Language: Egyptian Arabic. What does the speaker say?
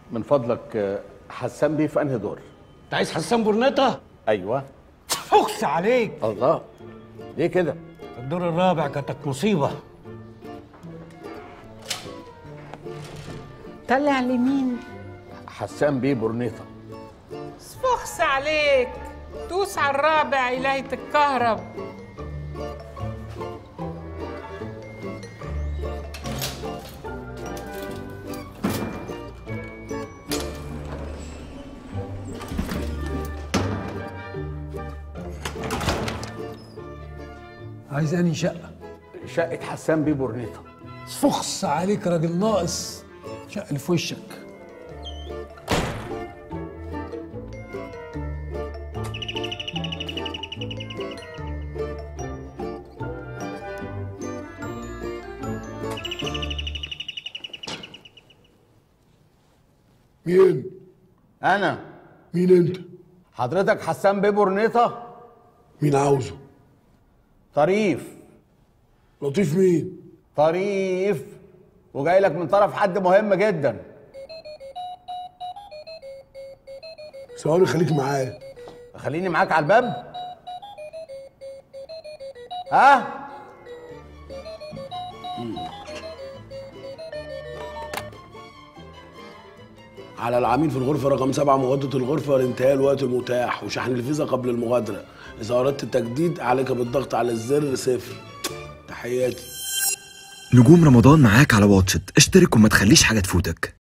من فضلك آه، حسان بيه في انهي دور انت عايز حسان برنيطه ايوه فخس عليك الله ليه كده الدور الرابع كانت مصيبه طلع لمين حسان بيه برنيطه فخس عليك دوس على الرابع إلهي تتكهرب عايز انهي شقه شقه حسان بيه برنيطه فخس عليك راجل ناقص شقه اللي في وشك مين؟ انا مين انت؟ حضرتك حسان بيه برنيطه مين عاوزه؟ طريف لطيف مين؟ طريف وجاي لك من طرف حد مهم جدا ثواني خليك معايا خليني معاك على الباب ها على العميل في الغرفة رقم سبعة مغادرة الغرفة لانتهاء الوقت المتاح وشحن الفيزا قبل المغادرة إذا أردت التجديد عليك بالضغط على الزر صفر تحياتي نجوم رمضان معاك على واتشت اشترك وما تخليش حاجة تفوتك